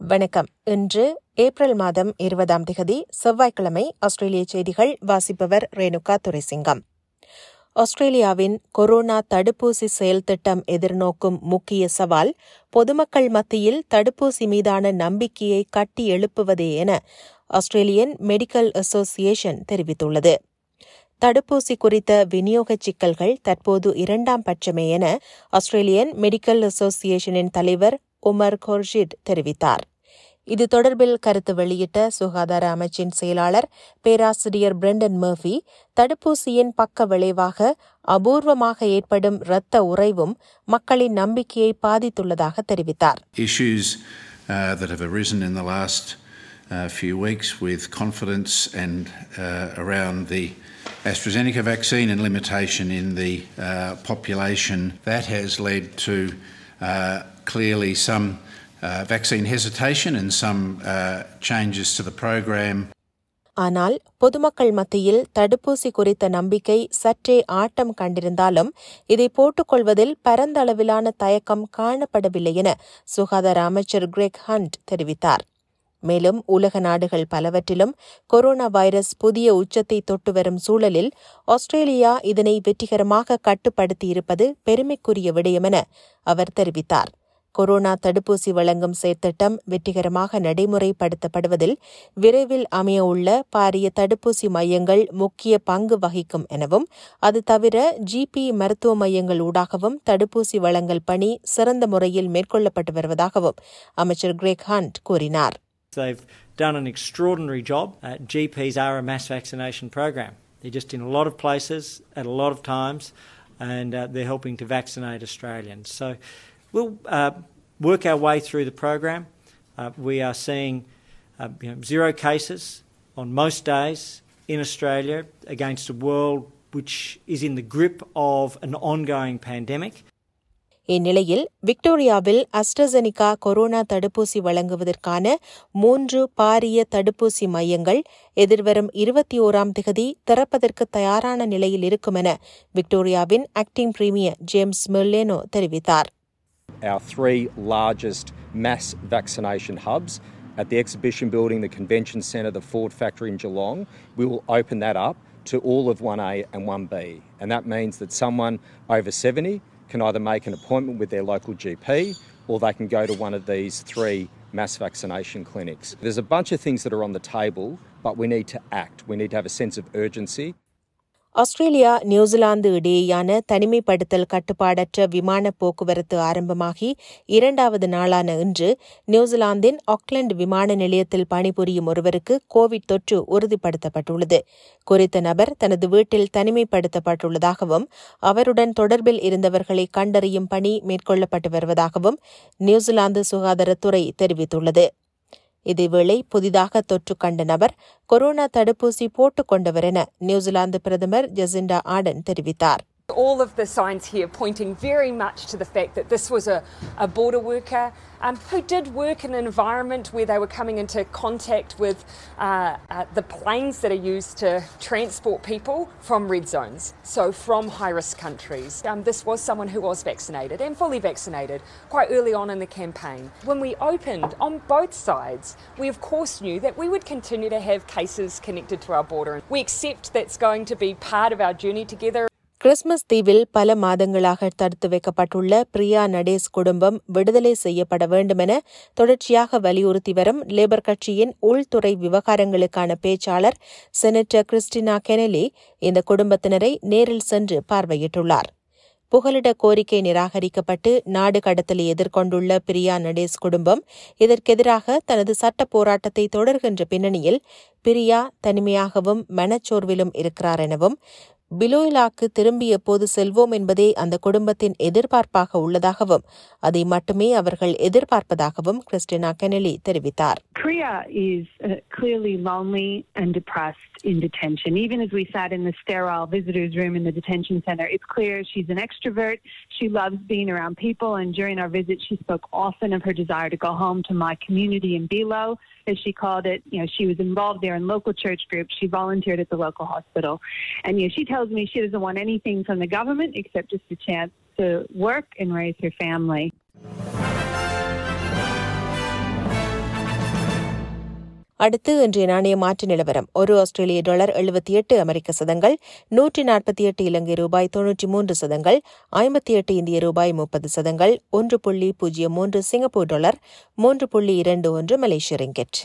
வணக்கம் இன்று ஏப்ரல் மாதம் இருபதாம் திகதி செவ்வாய்க்கிழமை ஆஸ்திரேலிய செய்திகள் வாசிப்பவர் ரேணுகா துரைசிங்கம் ஆஸ்திரேலியாவின் கொரோனா தடுப்பூசி செயல்திட்டம் எதிர்நோக்கும் முக்கிய சவால் பொதுமக்கள் மத்தியில் தடுப்பூசி மீதான நம்பிக்கையை கட்டி எழுப்புவதே என ஆஸ்திரேலியன் மெடிக்கல் அசோசியேஷன் தெரிவித்துள்ளது தடுப்பூசி குறித்த விநியோக சிக்கல்கள் தற்போது இரண்டாம் பட்சமே என ஆஸ்திரேலியன் மெடிக்கல் அசோசியேஷனின் தலைவர் உமர் கொர்ஷித் தெரிவித்தார் இது தொடர்பில் கருத்து வெளியிட்ட சுகாதார அமைச்சின் செயலாளர் பேராசிரியர் பிரெண்டன் மர்ஃபி தடுப்பூசியின் பக்க விளைவாக அபூர்வமாக ஏற்படும் இரத்த உறைவும் மக்களின் நம்பிக்கையை பாதித்துள்ளதாக தெரிவித்தார் issues uh, that have arisen in the last uh, few weeks with confidence and uh, around the AstraZeneca vaccine and limitation in the uh, population. That has led to uh, clearly some uh, vaccine hesitation and some uh, changes to the program. ஆனால் பொதுமக்கள் மத்தியில் தடுப்பூசி குறித்த நம்பிக்கை சற்றே ஆட்டம் கண்டிருந்தாலும் இதை போட்டுக்கொள்வதில் பரந்த அளவிலான தயக்கம் காணப்படவில்லை என சுகாதார அமைச்சர் கிரெக் ஹண்ட் தெரிவித்தார் மேலும் உலக நாடுகள் பலவற்றிலும் கொரோனா வைரஸ் புதிய உச்சத்தை தொட்டு வரும் சூழலில் ஆஸ்திரேலியா இதனை வெற்றிகரமாக கட்டுப்படுத்தியிருப்பது பெருமைக்குரிய விடயம் என அவர் தெரிவித்தார் கொரோனா தடுப்பூசி வழங்கும் செயற்திட்டம் வெற்றிகரமாக நடைமுறைப்படுத்தப்படுவதில் விரைவில் அமையவுள்ள பாரிய தடுப்பூசி மையங்கள் முக்கிய பங்கு வகிக்கும் எனவும் அது தவிர ஜிபி மருத்துவ மையங்கள் ஊடாகவும் தடுப்பூசி வழங்கல் பணி சிறந்த முறையில் மேற்கொள்ளப்பட்டு வருவதாகவும் அமைச்சர் கிரேக் ஹண்ட் கூறினார் They've done an extraordinary job. Uh, GPs are a mass vaccination program. They're just in a lot of places at a lot of times, and uh, they're helping to vaccinate Australians. So we'll uh, work our way through the program. Uh, we are seeing uh, you know, zero cases on most days in Australia against a world which is in the grip of an ongoing pandemic. இந்நிலையில் விக்டோரியாவில் AstraZeneca corona தடுப்பூசி வழங்குவதற்கான மூன்று பாரிய தடுப்பூசி மையங்கள் எதிர்வரும் இருபத்தி ஓராம் திகதி திறப்பதற்கு தயாரான நிலையில் இருக்கும் என விக்டோரியாவின் ஆக்டிங் பிரீமியர் ஜேம்ஸ் மெர்லேனோ தெரிவித்தார் our three largest mass vaccination hubs at the exhibition building, the convention centre, the Ford factory in Geelong. We will open that up to all of 1A and 1B. And that means that someone over 70 can either make an appointment with their local GP or they can go to one of these three mass vaccination clinics. There's a bunch of things that are on the table, but we need to act. We need to have a sense of urgency. Australia New Zealand இடையேயான தனிமைப்படுத்தல் கட்டுப்பாடற்ற விமான போக்குவரத்து ஆரம்பமாகி இரண்டாவது நாளான இன்று நியூசிலாந்தின் Auckland விமான நிலையத்தில் பணிபுரியும் ஒருவருக்கு கோவிட் தொற்று உறுதிப்படுத்தப்பட்டுள்ளது குறித்த நபர் தனது வீட்டில் தனிமைப்படுத்தப்பட்டுள்ளதாகவும் அவருடன் தொடர்பில் இருந்தவர்களை கண்டறியும் பணி மேற்கொள்ளப்பட்டு வருவதாகவும் நியூசிலாந்து சுகாதாரத்துறை தெரிவித்துள்ளது இதேவேளை புதிதாக தொற்று கண்ட நபர் கொரோனா தடுப்பூசி போட்டுக் கொண்டவர் என நியூசிலாந்து பிரதமர் ஜெசிண்டா ஆடன் தெரிவித்தார் All of the signs here pointing very much to the fact that this was a, a border worker um, who did work in an environment where they were coming into contact with uh, uh, the planes that are used to transport people from red zones, so from high risk countries. Um, this was someone who was vaccinated and fully vaccinated quite early on in the campaign. When we opened on both sides, we of course knew that we would continue to have cases connected to our border. We accept that's going to be part of our journey together. Christmas தீவில் பல மாதங்களாக தடுத்து வைக்கப்பட்டுள்ள பிரியா நடேஸ் குடும்பம் விடுதலை செய்யப்பட வேண்டுமென தொடர்ச்சியாக வலியுறுத்தி வரும் லேபர் கட்சியின் உள்துறை விவகாரங்களுக்கான பேச்சாளர் செனட்டர் கிறிஸ்டினா கெனலி இந்த குடும்பத்தினரை நேரில் சென்று பார்வையிட்டுள்ளார் புகலிட கோரிக்கை நிராகரிக்கப்பட்டு நாடு கடத்தலை எதிர்கொண்டுள்ள பிரியா நடேஸ் குடும்பம் இதற்கெதிராக தனது சட்ட போராட்டத்தை தொடர்கின்ற பின்னணியில் பிரியா தனிமையாகவும் மனச்சோர்விலும் இருக்கிறார் எனவும் பிலோயிலாக்கு திரும்பி எப்போது செல்வோம் என்பதே அந்த குடும்பத்தின் எதிர்பார்ப்பாக உள்ளதாகவும் அதை மட்டுமே அவர்கள் எதிர்பார்ப்பதாகவும் கிறிஸ்டினா கெனலி தெரிவித்தார் Priya is uh, clearly lonely and depressed in detention. Even as we sat in the sterile visitors' room in the detention center, it's clear she's an extrovert. She loves being around people, and during our visit, she spoke often of her desire to go home to my community in Bilo, as she called it. You know, she was involved there in local church groups. She volunteered at the local hospital, and you know, she tells me she doesn't want anything from the government except just a chance to work and raise her family. அடுத்து இன்றைய நாணய மாற்று நிலவரம் ஒரு ஆஸ்திரேலிய dollar எழுபத்தி எட்டு அமெரிக்க சதங்கள் நூற்றி நாற்பத்தி எட்டு இலங்கை ரூபாய் தொன்னூற்றி மூன்று சதங்கள் ஐம்பத்தி எட்டு இந்திய ரூபாய் முப்பது சதங்கள் ஒன்று புள்ளி பூஜ்ஜியம் மூன்று சிங்கப்பூர் டாலர் மூன்று புள்ளி இரண்டு ஒன்று மலேசிய ரிங்கெட்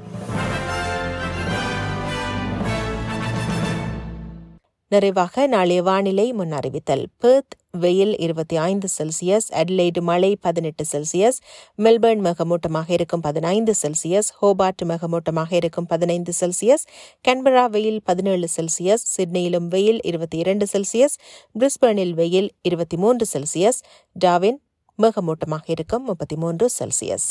நிறைவாக நாளைய வானிலை முன் அறிவித்தல் பெர்த் வெயில் இருபத்தி ஐந்து செல்சியஸ் அட்லைடு மழை பதினெட்டு செல்சியஸ் மெல்பர்ன் மிகமூட்டமாக இருக்கும் பதினைந்து செல்சியஸ் ஹோபார்ட் மிகமூட்டமாக இருக்கும் பதினைந்து செல்சியஸ் கன்பரா வெயில் பதினேழு செல்சியஸ் சிட்னியிலும் வெயில் இருபத்தி இரண்டு செல்சியஸ் பிரிஸ்பர்னில் வெயில் இருபத்தி மூன்று செல்சியஸ் டாவின் மிகமூட்டமாக இருக்கும் முப்பத்தி மூன்று செல்சியஸ்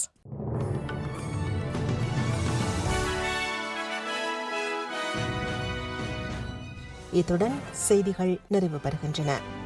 இத்துடன் செய்திகள் நிறைவு பெறுகின்றன